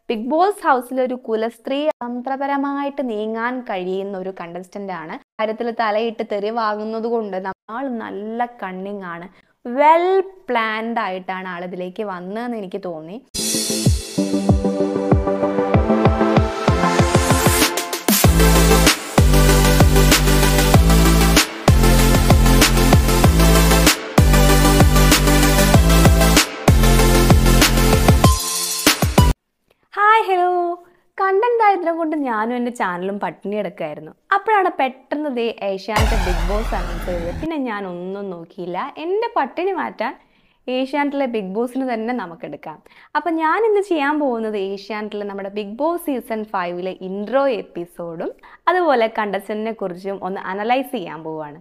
big boss ഹൗസിൽ ഒരു കുലസ്ത്രീ തന്ത്രപരമായിട്ട് നീങ്ങാൻ കഴിയുന്ന ഒരു കണ്ടസ്റ്റന്റ് ആണ് കാര്യത്തിൽ തലയിട്ട് തെറിവാകുന്നത് കൊണ്ട് ആൾ നല്ല കണ്ണിങ് ആണ് വെൽ പ്ലാൻഡ് ആയിട്ടാണ് ആൾ ഇതിലേക്ക് വന്നതെന്ന് എനിക്ക് തോന്നി ഹായ് ഹലോ കണ്ടന്റ് ദാരിദ്ര്യം കൊണ്ട് ഞാനും എൻ്റെ ചാനലും പട്ടിണി എടുക്കായിരുന്നു അപ്പോഴാണ് പെട്ടെന്ന് ദേ ഏഷ്യാനെറ്റ് ബിഗ് ബോസ് അനൗൺസ് ചെയ്തത് പിന്നെ ഞാൻ ഒന്നും നോക്കിയില്ല എൻ്റെ പട്ടിണി മാറ്റാൻ ഏഷ്യാനെറ്റിലെ ബിഗ് ബോസിന് തന്നെ നമുക്കെടുക്കാം അപ്പം ഞാൻ ഇന്ന് ചെയ്യാൻ പോകുന്നത് ഏഷ്യാനെറ്റിലെ നമ്മുടെ ബിഗ് ബോസ് സീസൺ ഫൈവിലെ ഇൻട്രോ എപ്പിസോഡും അതുപോലെ കണ്ടസ്റ്റൻറ്റിനെ കുറിച്ചും ഒന്ന് അനലൈസ് ചെയ്യാൻ പോവുകയാണ്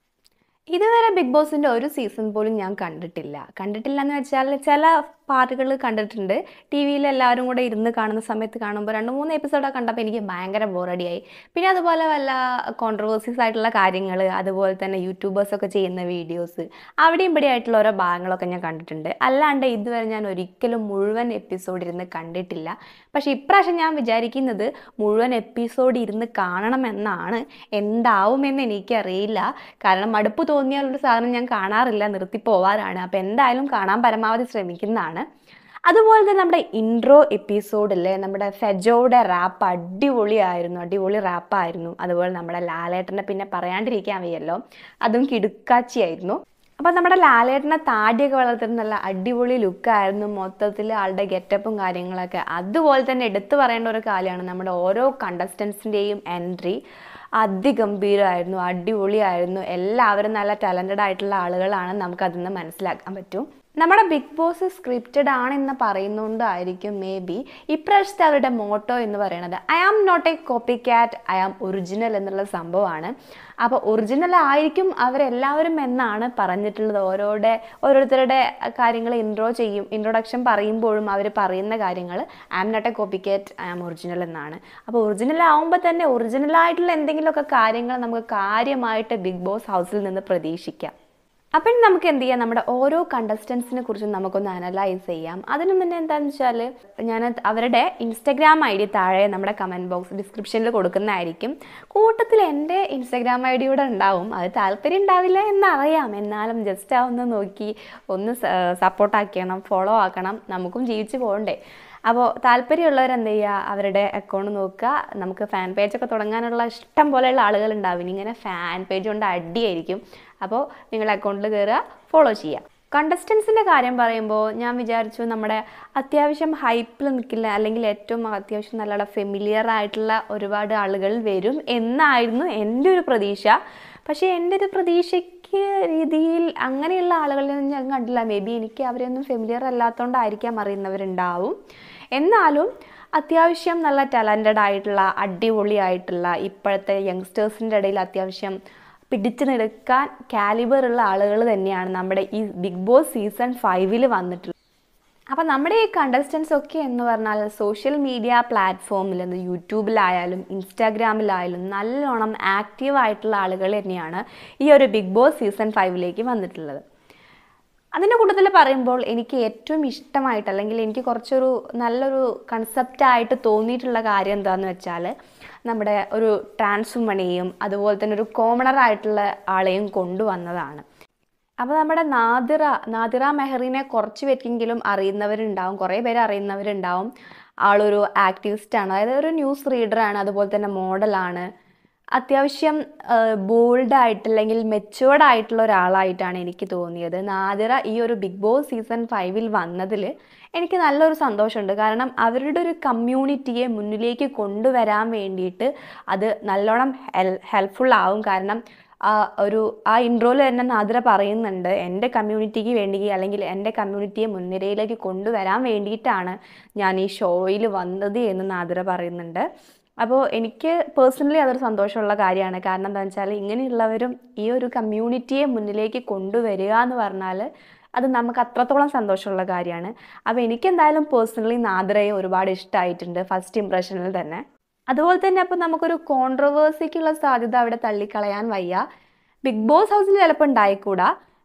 ഇതുവരെ ബിഗ് ബോസിൻ്റെ ഒരു സീസൺ പോലും ഞാൻ കണ്ടിട്ടില്ല കണ്ടിട്ടില്ല എന്ന് വെച്ചാൽ ചില പാർട്ടുകൾ കണ്ടിട്ടുണ്ട് ടി വിയിൽ എല്ലാവരും കൂടെ ഇരുന്ന് കാണുന്ന സമയത്ത് കാണുമ്പോൾ രണ്ട് മൂന്ന് എപ്പിസോഡൊക്കെ കണ്ടപ്പോൾ എനിക്ക് ഭയങ്കര ബോറടിയായി പിന്നെ അതുപോലെ വല്ല കോൺട്രവേഴ്സീസ് ആയിട്ടുള്ള കാര്യങ്ങൾ അതുപോലെ തന്നെ യൂട്യൂബേഴ്സൊക്കെ ചെയ്യുന്ന വീഡിയോസ് അവിടെയും ഇവിടെ ആയിട്ടുള്ള ഓരോ ഭാഗങ്ങളൊക്കെ ഞാൻ കണ്ടിട്ടുണ്ട് അല്ലാണ്ട് ഇതുവരെ ഞാൻ ഒരിക്കലും മുഴുവൻ എപ്പിസോഡ് ഇരുന്ന് കണ്ടിട്ടില്ല പക്ഷേ ഇപ്രാവശ്യം ഞാൻ വിചാരിക്കുന്നത് മുഴുവൻ എപ്പിസോഡ് ഇരുന്ന് കാണണമെന്നാണ് എന്താവുമെന്ന് എനിക്കറിയില്ല കാരണം മടുപ്പ് തോന്നിയാൽ ഒരു സാധനം ഞാൻ കാണാറില്ല നിർത്തി പോവാറാണ് അപ്പോൾ എന്തായാലും കാണാൻ പരമാവധി ശ്രമിക്കുന്നതാണ് അതുപോലെ തന്നെ നമ്മുടെ ഇൻട്രോ എപ്പിസോഡിലെ നമ്മുടെ ഫെജോയുടെ റാപ്പ് അടിപൊളിയായിരുന്നു അടിപൊളി റാപ്പായിരുന്നു അതുപോലെ നമ്മുടെ ലാലേട്ടനെ പിന്നെ പറയാണ്ടിരിക്കാൻ വയ്യല്ലോ അതും കിടുക്കാച്ചിയായിരുന്നു അപ്പം നമ്മുടെ ലാലേട്ടനെ താടിയൊക്കെ വളർത്തുന്ന നല്ല അടിപൊളി ലുക്കായിരുന്നു മൊത്തത്തിൽ ആളുടെ ഗെറ്റപ്പും കാര്യങ്ങളൊക്കെ അതുപോലെ തന്നെ എടുത്തു പറയേണ്ട ഒരു കാര്യമാണ് നമ്മുടെ ഓരോ കണ്ടസ്റ്റൻസിൻ്റെയും എൻട്രി അതിഗംഭീരമായിരുന്നു അടിപൊളിയായിരുന്നു എല്ലാവരും നല്ല ടാലൻറ്റഡ് ആയിട്ടുള്ള ആളുകളാണ് നമുക്ക് അതിൽ നിന്ന് മനസ്സിലാക്കാൻ പറ്റും നമ്മുടെ ബിഗ് ബോസ് സ്ക്രിപ്റ്റഡ് ആണെന്ന് പറയുന്നതുകൊണ്ടായിരിക്കും മേ ബി ഇപ്രാവശ്യത്തെ അവരുടെ മോട്ടോ എന്ന് പറയുന്നത് I am not a copy cat I am original എന്നുള്ള സംഭവമാണ് അപ്പോൾ ഒറിജിനൽ ആയിരിക്കും അവരെല്ലാവരും എന്നാണ് പറഞ്ഞിട്ടുള്ളത് ഓരോടെ ഓരോരുത്തരുടെ കാര്യങ്ങൾ ഇൻട്രോ ചെയ്യും ഇൻട്രൊഡക്ഷൻ പറയുമ്പോഴും അവർ പറയുന്ന കാര്യങ്ങൾ I am not a copy cat I am original എന്നാണ് അപ്പോൾ ഒറിജിനൽ ആവുമ്പോൾ തന്നെ ഒറിജിനൽ ആയിട്ടുള്ള എന്തെങ്കിലുമൊക്കെ കാര്യങ്ങൾ നമുക്ക് കാര്യമായിട്ട് ബിഗ് ബോസ് ഹൗസിൽ നിന്ന് പ്രതീക്ഷിക്കാം അപ്പം നമുക്ക് എന്ത് ചെയ്യാം നമ്മുടെ ഓരോ കണ്ടസ്റ്റൻസിനെ കുറിച്ചും നമുക്കൊന്ന് അനലൈസ് ചെയ്യാം അതിനു മുന്നേ എന്താണെന്ന് വെച്ചാൽ ഞാൻ അവരുടെ ഇൻസ്റ്റഗ്രാം ഐ ഡി താഴെ നമ്മുടെ കമൻറ്റ് ബോക്സ് ഡിസ്ക്രിപ്ഷനിൽ കൊടുക്കുന്നതായിരിക്കും കൂട്ടത്തിൽ എൻ്റെ ഇൻസ്റ്റഗ്രാം ഐ ഡി കൂടെ ഉണ്ടാവും അത് താല്പര്യം ഉണ്ടാവില്ല എന്നറിയാം എന്നാലും ജസ്റ്റ് ആ ഒന്ന് നോക്കി ഒന്ന് സപ്പോർട്ടാക്കണം ഫോളോ ആക്കണം നമുക്കും ജീവിച്ച് പോകണ്ടേ അപ്പോൾ താല്പര്യമുള്ളവർ എന്ത് ചെയ്യുക അവരുടെ അക്കൗണ്ട് നോക്കുക നമുക്ക് ഫാൻ പേജൊക്കെ തുടങ്ങാനുള്ള ഇഷ്ടം പോലെയുള്ള ആളുകൾ ഉണ്ടാവും ഇനി ഇങ്ങനെ ഫാൻ പേജ് കൊണ്ട് അടിയായിരിക്കും അപ്പോൾ നിങ്ങൾ അക്കൗണ്ടിൽ കയറുക ഫോളോ ചെയ്യുക കണ്ടസ്റ്റൻസിൻ്റെ കാര്യം പറയുമ്പോൾ ഞാൻ വിചാരിച്ചു നമ്മുടെ അത്യാവശ്യം ഹൈപ്പിൽ നിൽക്കില്ല അല്ലെങ്കിൽ ഏറ്റവും അത്യാവശ്യം നല്ല ഫെമിലിയർ ആയിട്ടുള്ള ഒരുപാട് ആളുകൾ വരും എന്നായിരുന്നു എൻ്റെ ഒരു പ്രതീക്ഷ പക്ഷേ എൻ്റെ ഒരു പ്രതീക്ഷയ്ക്ക് രീതിയിൽ അങ്ങനെയുള്ള ആളുകളെ ഞാൻ കണ്ടില്ല മേ ബി എനിക്ക് അവരെയൊന്നും ഫെമിലിയർ അല്ലാത്തതുകൊണ്ടായിരിക്കാം അറിയുന്നവരുണ്ടാവും എന്നാലും അത്യാവശ്യം നല്ല ടാലൻറ്റഡ് ആയിട്ടുള്ള അടിപൊളിയായിട്ടുള്ള ഇപ്പോഴത്തെ യങ്സ്റ്റേഴ്സിൻ്റെ ഇടയിൽ അത്യാവശ്യം പിടിച്ചു നിൽക്കാൻ കാലിബർ ഉള്ള ആളുകൾ തന്നെയാണ് നമ്മുടെ ഈ ബിഗ് ബോസ് സീസൺ ഫൈവിൽ വന്നിട്ടുള്ളത് അപ്പം നമ്മുടെ ഈ കണ്ടസ്റ്റൻസ് ഒക്കെ എന്ന് പറഞ്ഞാൽ സോഷ്യൽ മീഡിയ പ്ലാറ്റ്ഫോമിൽ യൂട്യൂബിലായാലും ഇൻസ്റ്റാഗ്രാമിലായാലും നല്ലോണം ആക്റ്റീവ് ആയിട്ടുള്ള ആളുകൾ തന്നെയാണ് ഈ ഒരു ബിഗ് ബോസ് സീസൺ ഫൈവിലേക്ക് വന്നിട്ടുള്ളത് അതിൻ്റെ കൂട്ടത്തിൽ പറയുമ്പോൾ എനിക്ക് ഏറ്റവും ഇഷ്ടമായിട്ട് അല്ലെങ്കിൽ എനിക്ക് കുറച്ചൊരു നല്ലൊരു കൺസെപ്റ്റായിട്ട് തോന്നിയിട്ടുള്ള കാര്യം എന്താണെന്ന് വെച്ചാൽ നമ്മുടെ ഒരു ട്രാൻസ്വുമണിയും അതുപോലെ തന്നെ ഒരു കോമണർ ആയിട്ടുള്ള ആളെയും കൊണ്ടുവന്നതാണ് അപ്പോൾ നമ്മുടെ നാദിറ നാദിറ മെഹറിനെ കുറച്ച് പേർക്കെങ്കിലും അറിയുന്നവരുണ്ടാവും കുറേ പേര് അറിയുന്നവരുണ്ടാവും ആളൊരു ആക്ടിവിസ്റ്റാണ് അതായത് ഒരു ന്യൂസ് റീഡറാണ് അതുപോലെ തന്നെ മോഡലാണ് അത്യാവശ്യം ബോൾഡ് ആയിട്ട് അല്ലെങ്കിൽ മെച്ചുവേർഡ് ആയിട്ടുള്ള ഒരാളായിട്ടാണ് എനിക്ക് തോന്നിയത് നാദിറ ഈ ഒരു ബിഗ് ബോസ് സീസൺ ഫൈവിൽ വന്നതിൽ എനിക്ക് നല്ലൊരു സന്തോഷമുണ്ട് കാരണം അവരുടെ ഒരു കമ്മ്യൂണിറ്റിയെ മുന്നിലേക്ക് കൊണ്ടുവരാൻ വേണ്ടിയിട്ട് അത് നല്ലോണം ഹെൽ ഹെൽപ്ഫുൾ ആവും കാരണം ആ ഒരു ആ ഇൻട്രോയിൽ തന്നെ നാദിറ പറയുന്നുണ്ട് എൻ്റെ കമ്മ്യൂണിറ്റിക്ക് വേണ്ടി അല്ലെങ്കിൽ എൻ്റെ കമ്മ്യൂണിറ്റിയെ മുൻനിരയിലേക്ക് കൊണ്ടുവരാൻ വേണ്ടിയിട്ടാണ് ഞാൻ ഈ ഷോയിൽ വന്നത് എന്ന് നാദിറ പറയുന്നുണ്ട് അപ്പോൾ എനിക്ക് പേഴ്സണലി അതൊരു സന്തോഷമുള്ള കാര്യമാണ് കാരണം എന്താണെന്ന് വെച്ചാൽ ഇങ്ങനെയുള്ളവരും ഈ ഒരു കമ്മ്യൂണിറ്റിയെ മുന്നിലേക്ക് കൊണ്ടുവരിക എന്ന് പറഞ്ഞാൽ അത് നമുക്ക് അത്രത്തോളം സന്തോഷമുള്ള കാര്യമാണ് അപ്പോൾ എനിക്ക് എന്തായാലും പേഴ്സണലി നാദ്രയെ ഒരുപാട് ഇഷ്ടമായിട്ടുണ്ട് ഫസ്റ്റ് ഇംപ്രഷനിൽ തന്നെ അതുപോലെ തന്നെ അപ്പോൾ നമുക്കൊരു കോൺട്രവേഴ്സിക്കുള്ള സാധ്യത അവിടെ തള്ളിക്കളയാൻ വയ്യ ബിഗ് ബോസ് ഹൗസിൽ ചിലപ്പോൾ ഉണ്ടായിക്കൂടാ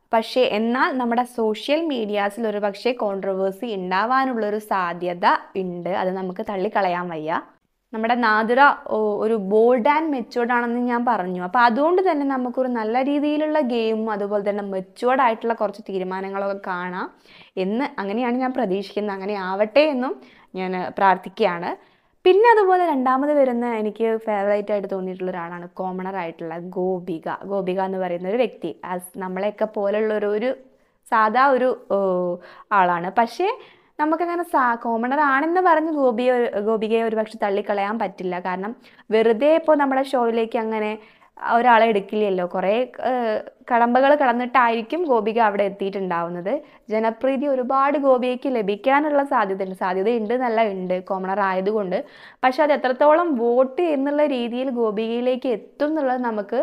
പക്ഷേ എന്നാൽ നമ്മുടെ സോഷ്യൽ മീഡിയാസിൽ ഒരു പക്ഷേ കോൺട്രവേഴ്സി ഉണ്ടാവാനുള്ളൊരു സാധ്യത ഉണ്ട് അത് നമുക്ക് തള്ളിക്കളയാൻ വയ്യ നമ്മുടെ നാദിറ ഓ- ഒരു ബോൾഡ് ആൻഡ് മെച്ചുവേർഡ് ആണെന്ന് ഞാൻ പറഞ്ഞു അപ്പോൾ അതുകൊണ്ട് തന്നെ നമുക്കൊരു നല്ല രീതിയിലുള്ള ഗെയിമും അതുപോലെ തന്നെ മെച്ചുവേർഡ് ആയിട്ടുള്ള കുറച്ച് തീരുമാനങ്ങളൊക്കെ കാണാം എന്ന് അങ്ങനെയാണ് ഞാൻ പ്രതീക്ഷിക്കുന്നത് അങ്ങനെ ആവട്ടെ എന്നും ഞാൻ പ്രാർത്ഥിക്കുകയാണ് പിന്നെ അതുപോലെ രണ്ടാമത് വരുന്ന എനിക്ക് ഫേവറേറ്റ് ആയിട്ട് തോന്നിയിട്ടുള്ള ഒരാളാണ് കോമണർ ആയിട്ടുള്ള ഗോപിക ഗോപിക എന്ന് പറയുന്ന ഒരു വ്യക്തി ആസ് നമ്മളെയൊക്കെ പോലുള്ള ഒരു ഒരു സാധാ ഒരു ഓ, ആളാണ് പക്ഷേ നമുക്കങ്ങനെ സാ കോമണർ ആണെന്ന് പറഞ്ഞ് ഗോപിയെ ഒരു- ഗോപികയെ ഒരു പക്ഷെ തള്ളിക്കളയാൻ പറ്റില്ല കാരണം വെറുതെ ഇപ്പോൾ നമ്മുടെ ഷോയിലേക്ക് അങ്ങനെ ഒരാളെ എടുക്കില്ലല്ലോ കുറേ കടമ്പകൾ കടന്നിട്ടായിരിക്കും ഗോപിക അവിടെ എത്തിയിട്ടുണ്ടാവുന്നത് ജനപ്രീതി ഒരുപാട് ഗോപികയ്ക്ക് ലഭിക്കാനുള്ള സാധ്യതയുണ്ട് സാധ്യതയുണ്ട് എന്നല്ല ഉണ്ട് കോമണർ ആയതുകൊണ്ട് പക്ഷെ അത് എത്രത്തോളം വോട്ട് എന്നുള്ള രീതിയിൽ ഗോപികയിലേക്ക് എത്തും എന്നുള്ളത് നമുക്ക്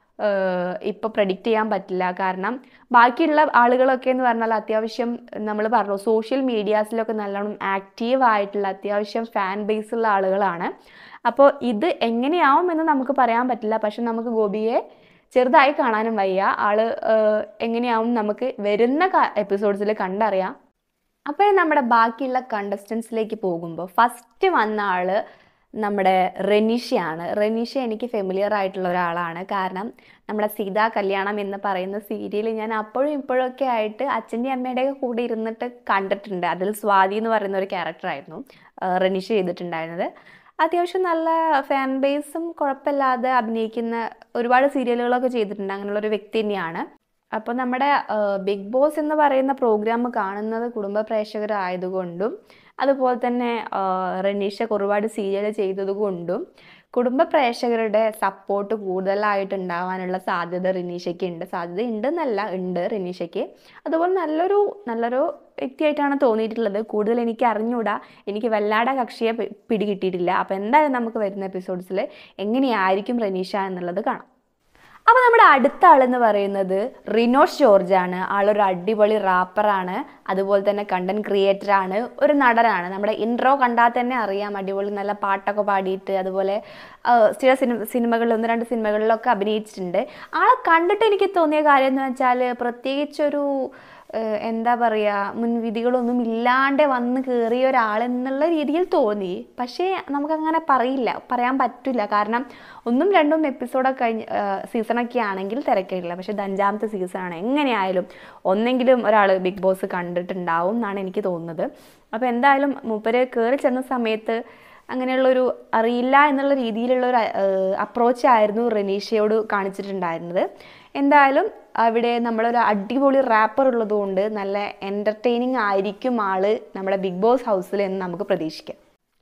ഇപ്പോൾ പ്രഡിക്റ്റ് ചെയ്യാൻ പറ്റില്ല കാരണം ബാക്കിയുള്ള ആളുകളൊക്കെ എന്ന് പറഞ്ഞാൽ അത്യാവശ്യം നമ്മൾ പറഞ്ഞു സോഷ്യൽ മീഡിയാസിലൊക്കെ നല്ലോണം ആക്റ്റീവ് ആയിട്ടുള്ള അത്യാവശ്യം ഫാൻ ബേസ് ഉള്ള ആളുകളാണ് അപ്പോൾ ഇത് എങ്ങനെയാവും എന്ന് നമുക്ക് പറയാൻ പറ്റില്ല പക്ഷെ നമുക്ക് ഗോപിയെ ചെറുതായി കാണാനും വയ്യ ആള് ഏഹ്, എങ്ങനെയാവും നമുക്ക് വരുന്ന എപ്പിസോഡ്സിൽ കണ്ടറിയാം അപ്പോൾ നമ്മുടെ ബാക്കിയുള്ള കണ്ടസ്റ്റൻസിലേക്ക് പോകുമ്പോൾ ഫസ്റ്റ് വന്ന ആള് നമ്മുടെ റെനീഷയാണ് റെനീഷ എനിക്ക് ഫെമിലിയർ ആയിട്ടുള്ള ഒരാളാണ് കാരണം നമ്മുടെ സീതാ കല്യാണം എന്ന് പറയുന്ന സീരിയൽ ഞാൻ അപ്പോഴും ഇപ്പോഴൊക്കെ ആയിട്ട് അച്ഛൻ്റെ അമ്മയുടെയൊക്കെ കൂടെ ഇരുന്നിട്ട് കണ്ടിട്ടുണ്ട് അതിൽ സ്വാതി എന്ന് പറയുന്ന ഒരു ക്യാരക്ടറായിരുന്നു റെനീഷ ചെയ്തിട്ടുണ്ടായിരുന്നത് അത്യാവശ്യം നല്ല ഫാൻ ബേസും കുഴപ്പമില്ലാതെ അഭിനയിക്കുന്ന ഒരുപാട് സീരിയലുകളൊക്കെ ചെയ്തിട്ടുണ്ട് അങ്ങനെയുള്ള ഒരു വ്യക്തി തന്നെയാണ് അപ്പോൾ നമ്മുടെ ബിഗ് ബോസ് എന്ന് പറയുന്ന പ്രോഗ്രാം കാണുന്നത് കുടുംബ പ്രേക്ഷകരായതുകൊണ്ടും അതുപോലെ തന്നെ ആ, റനീഷക്ക് ഒരുപാട് സീരിയൽ ചെയ്തത് കൊണ്ടും കുടുംബ പ്രേക്ഷകരുടെ സപ്പോർട്ട് കൂടുതലായിട്ട് ഉണ്ടാവാനുള്ള സാധ്യത റിനീഷയ്ക്ക് ഉണ്ട് സാധ്യത ഉണ്ടെന്നല്ല ഉണ്ട് റിനീഷയ്ക്ക് അതുപോലെ നല്ലൊരു നല്ലൊരു വ്യക്തിയായിട്ടാണ് തോന്നിയിട്ടുള്ളത് കൂടുതൽ എനിക്ക് അറിഞ്ഞൂടാ എനിക്ക് വല്ലാടെ കക്ഷിയെ പി- പിടികിട്ടിയിട്ടില്ല അപ്പോൾ എന്തായാലും നമുക്ക് വരുന്ന എപ്പിസോഡ്സിൽ എങ്ങനെയായിരിക്കും റനീഷ എന്നുള്ളത് കാണാം അപ്പോൾ നമ്മുടെ അടുത്ത ആളെന്ന് പറയുന്നത് റിനോഷ് ജോർജ് ആണ് ആളൊരു അടിപൊളി റാപ്പറാണ് അതുപോലെ തന്നെ കണ്ടന്റ് ക്രിയേറ്റർ ആണ് ഒരു നടനാണ് നമ്മുടെ ഇൻട്രോ കണ്ടാൽ തന്നെ അറിയാം അടിപൊളി നല്ല പാട്ടൊക്കെ പാടിയിട്ട് അതുപോലെ ആ, ചില സിനിമ സിനിമകളിൽ ഒന്ന് രണ്ട് സിനിമകളിലൊക്കെ അഭിനയിച്ചിട്ടുണ്ട് ആളെ കണ്ടിട്ട് എനിക്ക് തോന്നിയ കാര്യം എന്ന് വെച്ചാൽ പ്രത്യേകിച്ചൊരു ഏഹ്, എന്താ പറയുക മുൻവിധികളൊന്നും ഇല്ലാണ്ട് വന്ന് കയറിയ ഒരാളെന്നുള്ള രീതിയിൽ തോന്നി പക്ഷേ നമുക്കങ്ങനെ പറയില്ല പറയാൻ പറ്റില്ല കാരണം ഒന്നും രണ്ടും എപ്പിസോഡൊക്കെ കഴിഞ്ഞ് സീസണൊക്കെ ആണെങ്കിൽ തിരക്കില്ല പക്ഷേ ഇത് അഞ്ചാമത്തെ സീസണാണ് എങ്ങനെയായാലും ഒന്നെങ്കിലും ഒരാൾ ബിഗ് ബോസ് കണ്ടിട്ടുണ്ടാവും എന്നാണ് എനിക്ക് തോന്നുന്നത് അപ്പോൾ എന്തായാലും മൂപ്പര് കയറി ചെന്ന സമയത്ത് അങ്ങനെയുള്ളൊരു അറിയില്ല എന്നുള്ള രീതിയിലുള്ള ഒരു അപ്രോച്ച് ആയിരുന്നു റെനീഷയോട് കാണിച്ചിട്ടുണ്ടായിരുന്നത് എന്തായാലും അവിടെ നമ്മളൊരു അടിപൊളി റാപ്പർ ഉള്ളതുകൊണ്ട് നല്ല എൻ്റർടൈനിങ് ആയിരിക്കും ആള് നമ്മുടെ ബിഗ് ബോസ് ഹൗസിൽ എന്ന് നമുക്ക് പ്രതീക്ഷിക്കാം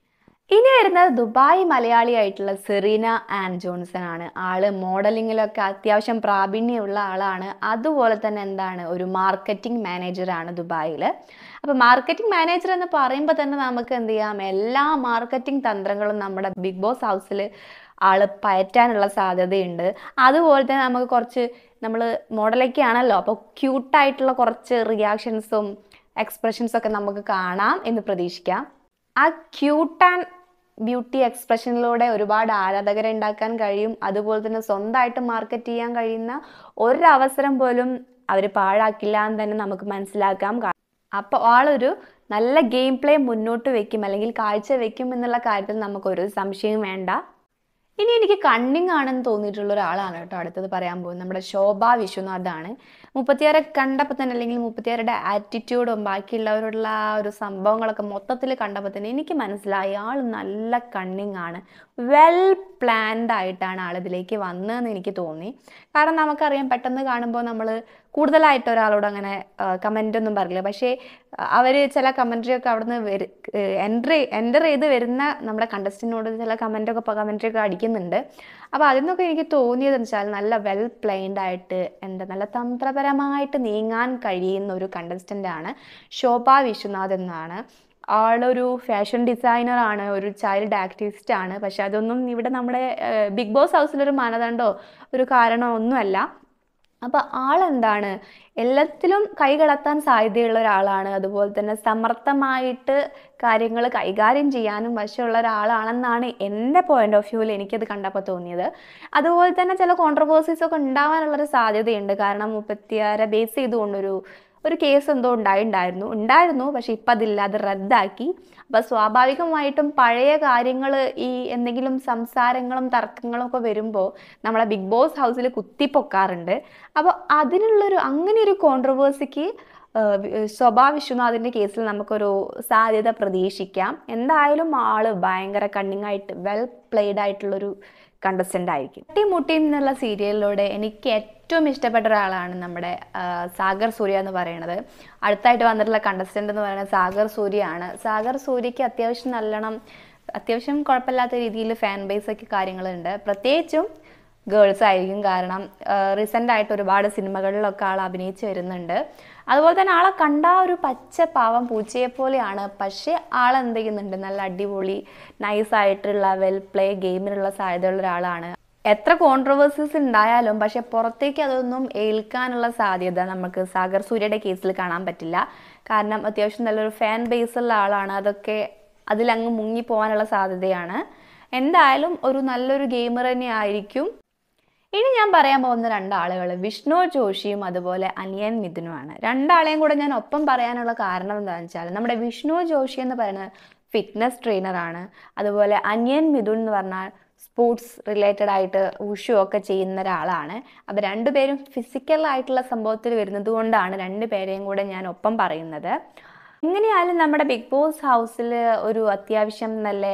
ഇനി വരുന്നത് ദുബായ് മലയാളിയായിട്ടുള്ള സെറീന ആൻ ജോൺസൺ ആണ് ആള് മോഡലിങ്ങിലൊക്കെ അത്യാവശ്യം പ്രാവീണ്യമുള്ള ആളാണ് അതുപോലെ തന്നെ എന്താണ് ഒരു മാർക്കറ്റിംഗ് മാനേജറാണ് ദുബായിൽ അപ്പോൾ മാർക്കറ്റിംഗ് മാനേജർ എന്ന് പറയുമ്പോൾ തന്നെ നമുക്ക് എന്ത് ചെയ്യാം എല്ലാ മാർക്കറ്റിംഗ് തന്ത്രങ്ങളും നമ്മുടെ ബിഗ് ബോസ് ഹൗസിൽ ആള് പയറ്റാനുള്ള സാധ്യതയുണ്ട് അതുപോലെ തന്നെ നമുക്ക് കുറച്ച് നമ്മൾ മോഡലൊക്കെ ആണല്ലോ അപ്പോൾ ക്യൂട്ടായിട്ടുള്ള കുറച്ച് റിയാക്ഷൻസും എക്സ്പ്രഷൻസും ഒക്കെ നമുക്ക് കാണാം എന്ന് പ്രതീക്ഷിക്കാം ആ ക്യൂട്ട് ആൻഡ് ബ്യൂട്ടി എക്സ്പ്രഷനിലൂടെ ഒരുപാട് ആരാധകരെ ഉണ്ടാക്കാൻ കഴിയും അതുപോലെ തന്നെ സ്വന്തമായിട്ട് മാർക്കറ്റ് ചെയ്യാൻ കഴിയുന്ന ഒരവസരം പോലും അവർ പാഴാക്കില്ല എന്ന് തന്നെ നമുക്ക് മനസ്സിലാക്കാം കാ- അപ്പോൾ ആളൊരു നല്ല ഗെയിം പ്ലേ മുന്നോട്ട് വെക്കും അല്ലെങ്കിൽ കാഴ്ച വെക്കും എന്നുള്ള കാര്യത്തിൽ നമുക്കൊരു സംശയവും വേണ്ട ഇനി എനിക്ക് കണ്ണിങ് ആണെന്ന് തോന്നിയിട്ടുള്ള ഒരാളാണ് കേട്ടോ അടുത്തത് പറയാൻ പോകുന്നത് നമ്മുടെ ശോഭ വിശ്വനാഥാണ് മുപ്പത്തിയാറെ കണ്ടപ്പോൾ തന്നെ അല്ലെങ്കിൽ മുപ്പത്തിയാറുടെ ആറ്റിറ്റ്യൂഡും ബാക്കിയുള്ളവരോടുള്ള ആ ഒരു സംഭവങ്ങളൊക്കെ മൊത്തത്തിൽ കണ്ടപ്പോൾ തന്നെ എനിക്ക് മനസ്സിലായി ആൾ നല്ല കണ്ണിങ് ആണ് വെൽ പ്ലാൻഡ് ആയിട്ടാണ് ആളിതിലേക്ക് വന്നതെന്ന് എനിക്ക് തോന്നി കാരണം നമുക്കറിയാം പെട്ടെന്ന് കാണുമ്പോൾ നമ്മൾ കൂടുതലായിട്ട് ഒരാളോട് അങ്ങനെ കമൻ്റ് ഒന്നും പറയില്ല പക്ഷേ അവർ ചില കമൻട്രി ഒക്കെ അവിടുന്ന് വരു എൻ്റർ എൻ്റർ ചെയ്ത് വരുന്ന നമ്മുടെ കണ്ടസ്റ്റിനോട് ചില കമൻ്റൊക്കെ കമൻട്രി ഒക്കെ അടിക്കുന്നുണ്ട് അപ്പോൾ അതിൽ നിന്നൊക്കെ എനിക്ക് തോന്നിയതെന്ന് വെച്ചാൽ നല്ല വെൽ പ്ലെയിൻഡ് ആയിട്ട് എന്താ നല്ല തന്ത്രപരമായിട്ട് നീങ്ങാൻ കഴിയുന്ന ഒരു കണ്ടസ്റ്റൻ്റ് ആണ് ശോഭ വിശ്വനാഥ് എന്നാണ് ആളൊരു ഫാഷൻ ഡിസൈനർ ആണ് ഒരു ചൈൽഡ് ആക്ടിവിസ്റ്റ് ആണ് പക്ഷെ അതൊന്നും ഇവിടെ നമ്മുടെ ബിഗ് ബോസ് ഹൗസിലൊരു മാനദണ്ഡമോ ഒരു കാരണമോ ഒന്നുമല്ല അപ്പോൾ ആളെന്താണ് എല്ലാത്തിലും കൈകടത്താൻ സാധ്യതയുള്ള ഒരാളാണ് അതുപോലെ തന്നെ സമർത്ഥമായിട്ട് കാര്യങ്ങൾ കൈകാര്യം ചെയ്യാനും വശമുള്ള ഒരാളാണെന്നാണ് എൻ്റെ പോയിന്റ് ഓഫ് വ്യൂവിൽ എനിക്കത് കണ്ടപ്പോൾ തോന്നിയത് അതുപോലെ തന്നെ ചില കോൺട്രവേഴ്സീസ് ഒക്കെ ഉണ്ടാവാനുള്ളൊരു സാധ്യതയുണ്ട് കാരണം മുപ്പത്തിയാറ് ബേസ് ചെയ്തുകൊണ്ടൊരു ഒരു കേസ് എന്തോ ഉണ്ടായിട്ടുണ്ടായിരുന്നു ഉണ്ടായിരുന്നു പക്ഷെ ഇപ്പം അതില്ല അത് റദ്ദാക്കി അപ്പോൾ സ്വാഭാവികമായിട്ടും പഴയ കാര്യങ്ങൾ ഈ എന്തെങ്കിലും സംസാരങ്ങളും തർക്കങ്ങളും ഒക്കെ വരുമ്പോൾ നമ്മളെ ബിഗ് ബോസ് ഹൗസിൽ കുത്തിപ്പൊക്കാറുണ്ട് അപ്പോൾ അതിനുള്ളൊരു അങ്ങനെ ഒരു കോൺട്രവേഴ്സിക്ക് സ്വഭാ വിശ്വനാഥിൻ്റെ കേസിൽ നമുക്കൊരു സാധ്യത പ്രതീക്ഷിക്കാം എന്തായാലും ആള് ഭയങ്കര കണ്ണിങ് ആയിട്ട് വെൽ പ്ലേഡ് ആയിട്ടുള്ളൊരു കണ്ടസ്റ്റൻ്റ് ആയിരിക്കും മുട്ടി മുട്ടി എന്നുള്ള സീരിയലിലൂടെ എനിക്ക് ഏറ്റവും ഇഷ്ടപ്പെട്ട ഒരാളാണ് നമ്മുടെ ആ, സാഗർ സൂര്യ എന്ന് പറയുന്നത് അടുത്തായിട്ട് വന്നിട്ടുള്ള കണ്ടസ്റ്റൻ്റ് എന്ന് പറയുന്നത് സാഗർ സൂര്യയാണ് സാഗർ സൂര്യക്ക് അത്യാവശ്യം നല്ലോണം അത്യാവശ്യം കുഴപ്പമില്ലാത്ത രീതിയിൽ ഫാൻ ബേസ് ഒക്കെ കാര്യങ്ങളുണ്ട് പ്രത്യേകിച്ചും ഗേൾസ് ആയിരിക്കും കാരണം റീസെൻ്റ് ആയിട്ട് ഒരുപാട് സിനിമകളിലൊക്കെ ആൾ അഭിനയിച്ച് വരുന്നുണ്ട് അതുപോലെ തന്നെ ആളെ കണ്ട ഒരു പച്ച പാവം പൂച്ചയെ പോലെയാണ് പക്ഷേ ആൾ എന്ത് ചെയ്യുന്നുണ്ട് നല്ല അടിപൊളി നൈസ് ആയിട്ടുള്ള വെൽ പ്ലേ ഗെയിമിനുള്ള സാധ്യതയുള്ള ഒരാളാണ് എത്ര കോൺട്രവേഴ്സീസ് ഉണ്ടായാലും പക്ഷെ പുറത്തേക്ക് അതൊന്നും ഏൽക്കാനുള്ള സാധ്യത നമുക്ക് സാഗർ സൂര്യയുടെ കേസിൽ കാണാൻ പറ്റില്ല കാരണം അത്യാവശ്യം നല്ലൊരു ഫാൻ ബേസ് ഉള്ള ആളാണ് അതൊക്കെ അതിലങ്ങ് മുങ്ങിപ്പോവാനുള്ള സാധ്യതയാണ് എന്തായാലും ഒരു നല്ലൊരു ഗെയിമർ തന്നെ ആയിരിക്കും ഇനി ഞാൻ പറയാൻ പോകുന്ന രണ്ടാളുകൾ വിഷ്ണു ജോഷിയും അതുപോലെ അനിയൻ മിഥുനുമാണ് രണ്ടാളെയും കൂടെ ഞാൻ ഒപ്പം പറയാനുള്ള കാരണം എന്താണെന്ന് വെച്ചാൽ നമ്മുടെ വിഷ്ണു ജോഷി എന്ന് പറയുന്നത് ഫിറ്റ്നസ് ട്രെയിനറാണ് അതുപോലെ അനിയൻ മിഥുൻ എന്ന് പറഞ്ഞാൽ സ്പോർട്സ് റിലേറ്റഡ് ആയിട്ട് ഉഷു ഒക്കെ ചെയ്യുന്ന ഒരാളാണ് അപ്പോൾ രണ്ടുപേരും ഫിസിക്കൽ ആയിട്ടുള്ള സംഭവത്തിൽ വരുന്നത് കൊണ്ടാണ് രണ്ടുപേരെയും കൂടെ ഞാൻ ഒപ്പം പറയുന്നത് എങ്ങനെയായാലും നമ്മുടെ ബിഗ് ബോസ് ഹൗസിൽ ഒരു അത്യാവശ്യം നല്ല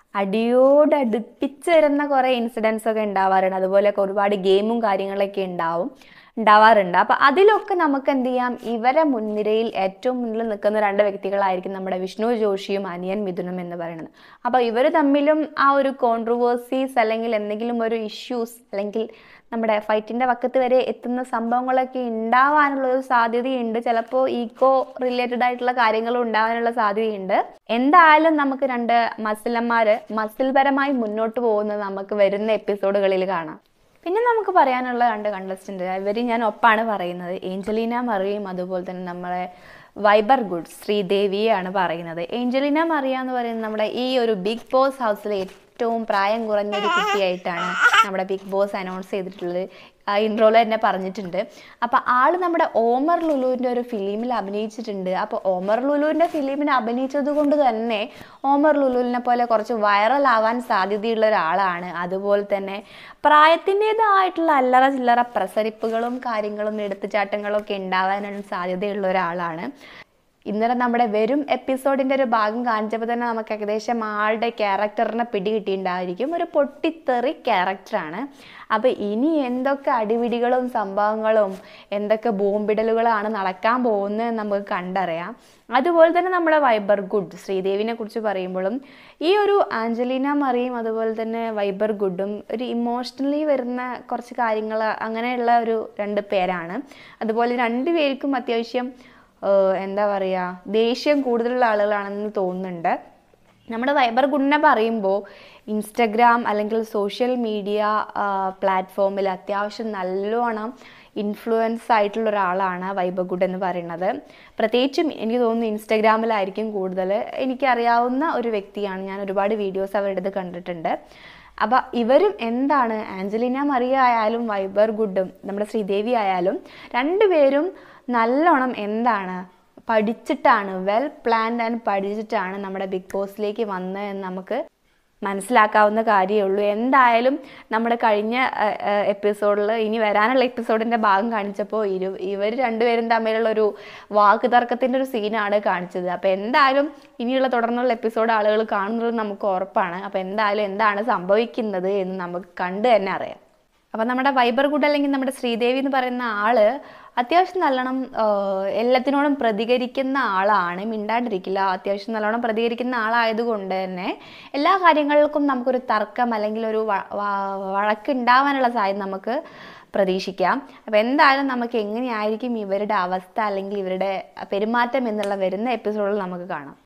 അടിയോടടുപ്പിച്ച് വരുന്ന കുറേ ഇൻസിഡൻസ് ഒക്കെ ഉണ്ടാവാറുണ്ട് അതുപോലെയൊക്കെ ഒരുപാട് ഗെയിമും കാര്യങ്ങളൊക്കെ ഉണ്ടാവും ഉണ്ടാവാറുണ്ട് അപ്പോൾ അതിലൊക്കെ നമുക്ക് എന്ത് ചെയ്യാം ഇവരെ മുൻനിരയിൽ ഏറ്റവും മുന്നിൽ നിൽക്കുന്ന രണ്ട് വ്യക്തികളായിരിക്കും നമ്മുടെ വിഷ്ണു ജോഷിയും അനിയൻ മിഥുനും എന്ന് പറയുന്നത് അപ്പോൾ ഇവർ തമ്മിലും ആ ഒരു കോൺട്രവേഴ്സീസ് അല്ലെങ്കിൽ എന്തെങ്കിലും ഒരു ഇഷ്യൂസ് അല്ലെങ്കിൽ നമ്മുടെ ഫൈറ്റിൻ്റെ വക്കത്ത് വരെ എത്തുന്ന സംഭവങ്ങളൊക്കെ ഉണ്ടാവാനുള്ള ഒരു സാധ്യതയുണ്ട് ചിലപ്പോൾ ഈക്കോ റിലേറ്റഡ് ആയിട്ടുള്ള കാര്യങ്ങളും ഉണ്ടാവാനുള്ള സാധ്യതയുണ്ട് എന്തായാലും നമുക്ക് രണ്ട് മസിലന്മാർ മസിൽപരമായി മുന്നോട്ട് പോകുന്നത് നമുക്ക് വരുന്ന എപ്പിസോഡുകളിൽ കാണാം പിന്നെ നമുക്ക് പറയാനുള്ള രണ്ട് കണ്ടസ്റ്റന്റ് ഇവർ ഞാൻ ഒപ്പാണ് പറയുന്നത് ഏഞ്ചലീന മറിയും അതുപോലെ തന്നെ നമ്മളെ വൈബർ ഗുഡ് ശ്രീദേവിയാണ് പറയുന്നത് ഏഞ്ചലീന മറിയ എന്ന് പറയുന്നത് നമ്മുടെ ഈ ഒരു ബിഗ് ബോസ് ഹൗസിലെ ഏറ്റവും പ്രായം കുറഞ്ഞ ഒരു കുട്ടിയായിട്ടാണ് നമ്മുടെ ബിഗ് ബോസ് അനൗൺസ് ചെയ്തിട്ടുള്ളത് ആ ഇൻട്രോയിൽ തന്നെ പറഞ്ഞിട്ടുണ്ട് അപ്പോൾ ആൾ നമ്മുടെ ഓമർ ലുലുവിൻ്റെ ഒരു ഫിലിമിൽ അഭിനയിച്ചിട്ടുണ്ട് അപ്പോൾ ഓമർ ലുലുവിൻ്റെ ഫിലിമിൽ അഭിനയിച്ചത് കൊണ്ട് തന്നെ ഓമർ ലുലുവിനെ പോലെ കുറച്ച് വൈറൽ ആവാൻ സാധ്യതയുള്ള ഒരാളാണ് അതുപോലെ തന്നെ പ്രായത്തിൻ്റെതായിട്ടുള്ള അല്ലറ ചില്ലറ പ്രസരിപ്പുകളും കാര്യങ്ങളും എടുത്തുചാട്ടങ്ങളും ഒക്കെ ഉണ്ടാവാനും സാധ്യതയുള്ള ഒരാളാണ് ഇന്നലെ നമ്മുടെ വരും എപ്പിസോഡിൻ്റെ ഒരു ഭാഗം കാണിച്ചപ്പോൾ തന്നെ നമുക്ക് ഏകദേശം ആളുടെ ക്യാരക്ടറിനെ പിടികിട്ടിയിട്ടുണ്ടായിരിക്കും ഒരു പൊട്ടിത്തെറി ക്യാരക്ടറാണ് അപ്പോൾ ഇനി എന്തൊക്കെ അടിപിടികളും സംഭവങ്ങളും എന്തൊക്കെ ബോംബിടലുകളാണ് നടക്കാൻ പോകുന്നത് നമുക്ക് കണ്ടറിയാം അതുപോലെ തന്നെ നമ്മുടെ വൈബർ ഗുഡ് ശ്രീദേവിനെ കുറിച്ച് പറയുമ്പോഴും ഈ ഒരു ആഞ്ചലീന മറിയും അതുപോലെ തന്നെ വൈബർ ഗുഡും ഒരു ഇമോഷണലി വരുന്ന കുറച്ച് കാര്യങ്ങൾ അങ്ങനെയുള്ള ഒരു രണ്ട് പേരാണ് അതുപോലെ രണ്ടുപേർക്കും അത്യാവശ്യം ഏഹ് എന്താ പറയുക ദേഷ്യം കൂടുതലുള്ള ആളുകളാണെന്ന് തോന്നുന്നുണ്ട് നമ്മുടെ വൈബർ ഗുഡിനെ പറയുമ്പോൾ ഇൻസ്റ്റഗ്രാം അല്ലെങ്കിൽ സോഷ്യൽ മീഡിയ പ്ലാറ്റ്ഫോമിൽ അത്യാവശ്യം നല്ലോണം ഇൻഫ്ലുവൻസ് ആയിട്ടുള്ള ഒരാളാണ് വൈബർ ഗുഡ് എന്ന് പറയുന്നത് പ്രത്യേകിച്ചും എനിക്ക് തോന്നുന്നു ഇൻസ്റ്റഗ്രാമിലായിരിക്കും കൂടുതൽ എനിക്കറിയാവുന്ന ഒരു വ്യക്തിയാണ് ഞാൻ ഒരുപാട് വീഡിയോസ് അവരുടെ കണ്ടിട്ടുണ്ട് അപ്പോൾ ഇവരും എന്താണ് ആഞ്ചലീന മറിയ ആയാലും വൈബർ ഗുഡും നമ്മുടെ ശ്രീദേവി ആയാലും രണ്ടുപേരും നല്ലോണം എന്താണ് പഠിച്ചിട്ടാണ് വെൽ പ്ലാൻഡ് ആൻഡ് പഠിച്ചിട്ടാണ് നമ്മുടെ ബിഗ് ബോസിലേക്ക് വന്നത് എന്ന് നമുക്ക് മനസ്സിലാക്കാവുന്ന കാര്യമേ ഉള്ളൂ എന്തായാലും നമ്മുടെ കഴിഞ്ഞ എപ്പിസോഡിൽ ഇനി വരാനുള്ള എപ്പിസോഡിൻ്റെ ഭാഗം കാണിച്ചപ്പോൾ ഇരു ഇവർ രണ്ടുപേരും തമ്മിലുള്ള ഒരു വാക്ക് തർക്കത്തിൻ്റെ ഒരു സീനാണ് കാണിച്ചത് അപ്പോൾ എന്തായാലും ഇനിയുള്ള തുടർന്നുള്ള എപ്പിസോഡ് ആളുകൾ കാണുന്നത് നമുക്ക് ഉറപ്പാണ് അപ്പോൾ എന്തായാലും എന്താണ് സംഭവിക്കുന്നത് എന്ന് നമുക്ക് കണ്ടു തന്നെ അറിയാം അപ്പം നമ്മുടെ വൈബർ ഗുഡ് അല്ലെങ്കിൽ നമ്മുടെ ശ്രീദേവി എന്ന് പറയുന്ന ആള് അത്യാവശ്യം നല്ലോണം ആഹ്, എല്ലാത്തിനോടും പ്രതികരിക്കുന്ന ആളാണ് മിണ്ടാണ്ടിരിക്കില്ല അത്യാവശ്യം നല്ലോണം പ്രതികരിക്കുന്ന ആളായതുകൊണ്ട് തന്നെ എല്ലാ കാര്യങ്ങൾക്കും നമുക്കൊരു തർക്കം അല്ലെങ്കിൽ ഒരു വ- വ- വഴക്കുണ്ടാവാനുള്ള സാധ്യത നമുക്ക് പ്രതീക്ഷിക്കാം അപ്പോൾ എന്തായാലും നമുക്ക് എങ്ങനെയായിരിക്കും ഇവരുടെ അവസ്ഥ അല്ലെങ്കിൽ ഇവരുടെ പെരുമാറ്റം എന്നുള്ള വരുന്ന എപ്പിസോഡിൽ നമുക്ക് കാണാം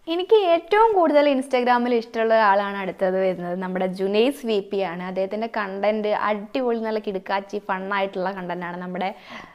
എനിക്ക് ഏറ്റവും കൂടുതൽ ഇൻസ്റ്റാഗ്രാമിൽ ഇഷ്ടമുള്ള ഒരാളാണ് അടുത്തത് വരുന്നത് നമ്മുടെ ജുനൈസ് വി പി ആണ് അദ്ദേഹത്തിൻ്റെ കണ്ടന്റ് അടിപൊളി നല്ല കിടുക്കാച്ചി ഫണ്ണായിട്ടുള്ള കണ്ടന്റാണ് നമ്മുടെ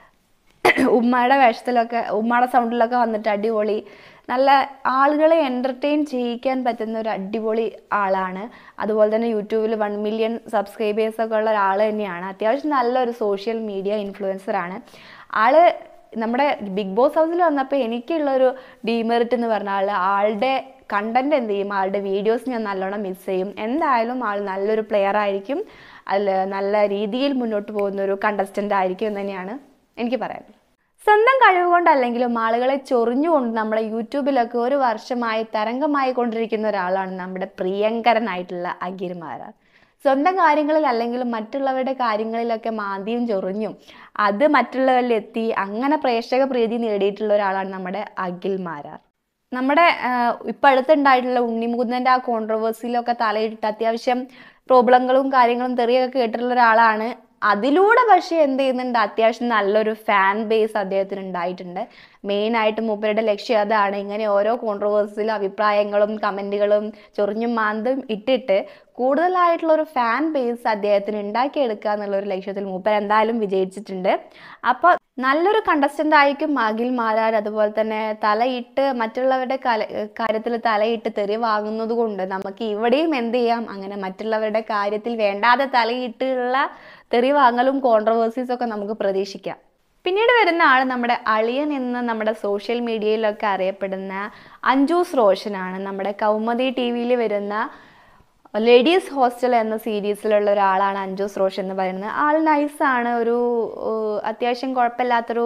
ഉമ്മയുടെ വേഷത്തിലൊക്കെ ഉമ്മയുടെ സൗണ്ടിലൊക്കെ വന്നിട്ട് അടിപൊളി നല്ല ആളുകളെ എൻ്റർടൈൻ ചെയ്യിക്കാൻ പറ്റുന്ന ഒരു അടിപൊളി ആളാണ് അതുപോലെ തന്നെ യൂട്യൂബിൽ വൺ മില്യൺ സബ്സ്ക്രൈബേഴ്സൊക്കെ ഉള്ള ഒരാൾ തന്നെയാണ് അത്യാവശ്യം നല്ലൊരു സോഷ്യൽ മീഡിയ ഇൻഫ്ലുവൻസറാണ് ആള് നമ്മുടെ ബിഗ് ബോസ് ഹൗസിൽ വന്നപ്പോൾ എനിക്കുള്ളൊരു ഡീമെറിറ്റ് എന്ന് പറഞ്ഞാൽ ആളുടെ കണ്ടന്റ് എന്ത് ചെയ്യും ആളുടെ വീഡിയോസ് ഞാൻ നല്ലോണം മിസ് ചെയ്യും എന്തായാലും ആൾ നല്ലൊരു പ്ലെയർ ആയിരിക്കും അതിൽ നല്ല രീതിയിൽ മുന്നോട്ട് പോകുന്ന ഒരു കണ്ടസ്റ്റൻ്റ് ആയിരിക്കും എന്ന് തന്നെയാണ് എനിക്ക് പറയാനുള്ളത് സ്വന്തം കഴിവ് കൊണ്ടല്ലെങ്കിലും ആളുകളെ ചൊറിഞ്ഞുകൊണ്ട് നമ്മുടെ യൂട്യൂബിലൊക്കെ ഒരു വർഷമായി തരംഗമായി കൊണ്ടിരിക്കുന്ന ഒരാളാണ് നമ്മുടെ പ്രിയങ്കരനായിട്ടുള്ള അഖിൽ മാരാർ സ്വന്തം കാര്യങ്ങളിൽ അല്ലെങ്കിലും മറ്റുള്ളവരുടെ കാര്യങ്ങളിലൊക്കെ മാന്തിയും ചൊറിഞ്ഞും അത് മറ്റുള്ളവരിൽ എത്തി അങ്ങനെ പ്രേക്ഷക പ്രീതി നേടിയിട്ടുള്ള ഒരാളാണ് നമ്മുടെ അഖിൽ മാരാർ നമ്മുടെ ഇപ്പം അടുത്തുണ്ടായിട്ടുള്ള ഉണ്ണിമുകുന്ദൻ്റെ ആ കോൺട്രവേഴ്സിയിലൊക്കെ തലയിട്ടിട്ട് അത്യാവശ്യം പ്രോബ്ലങ്ങളും കാര്യങ്ങളും തെറിയൊക്കെ കേട്ടിട്ടുള്ള ഒരാളാണ് അതിലൂടെ പക്ഷേ എന്ത് ചെയ്യുന്നുണ്ട് അത്യാവശ്യം നല്ലൊരു ഫാൻ ബേസ് അദ്ദേഹത്തിന് ഉണ്ടായിട്ടുണ്ട് മെയിനായിട്ട് മൂപ്പരുടെ ലക്ഷ്യം അതാണ് ഇങ്ങനെ ഓരോ കോൺട്രവേഴ്സിലും അഭിപ്രായങ്ങളും കമൻറ്റുകളും ചൊറിഞ്ഞും മാന്തും ഇട്ടിട്ട് കൂടുതലായിട്ടുള്ള ഒരു ഫാൻ ബേസ് അദ്ദേഹത്തിന് ഉണ്ടാക്കിയെടുക്കുക എന്നുള്ള ഒരു ലക്ഷ്യത്തിൽ മൂപ്പർ എന്തായാലും വിജയിച്ചിട്ടുണ്ട് അപ്പോൾ നല്ലൊരു കണ്ടസ്റ്റൻ്റ് ആയിരിക്കും അഖിൽ മാരാർ അതുപോലെ തന്നെ തലയിട്ട് മറ്റുള്ളവരുടെ കല കാര്യത്തിൽ തലയിട്ട് തെറി വാങ്ങുന്നത് കൊണ്ട് നമുക്ക് ഇവിടെയും എന്ത് ചെയ്യാം അങ്ങനെ മറ്റുള്ളവരുടെ കാര്യത്തിൽ വേണ്ടാതെ തലയിട്ടുള്ള തെറി വാങ്ങലും കോൺട്രവേഴ്സീസും ഒക്കെ നമുക്ക് പ്രതീക്ഷിക്കാം പിന്നീട് വരുന്ന ആൾ നമ്മുടെ അളിയൻ എന്ന് നമ്മുടെ സോഷ്യൽ മീഡിയയിലൊക്കെ അറിയപ്പെടുന്ന അഞ്ജൂസ് റോഷനാണ് നമ്മുടെ കൗമുദി ടി വിയിൽ വരുന്ന ലേഡീസ് ഹോസ്റ്റൽ എന്ന സീരീസിലുള്ള ഒരാളാണ് അഞ്ജൂസ് റോഷൻ എന്ന് പറയുന്നത് ആൾ നൈസാണ് ഒരു ഏഹ്, അത്യാവശ്യം കുഴപ്പമില്ലാത്തൊരു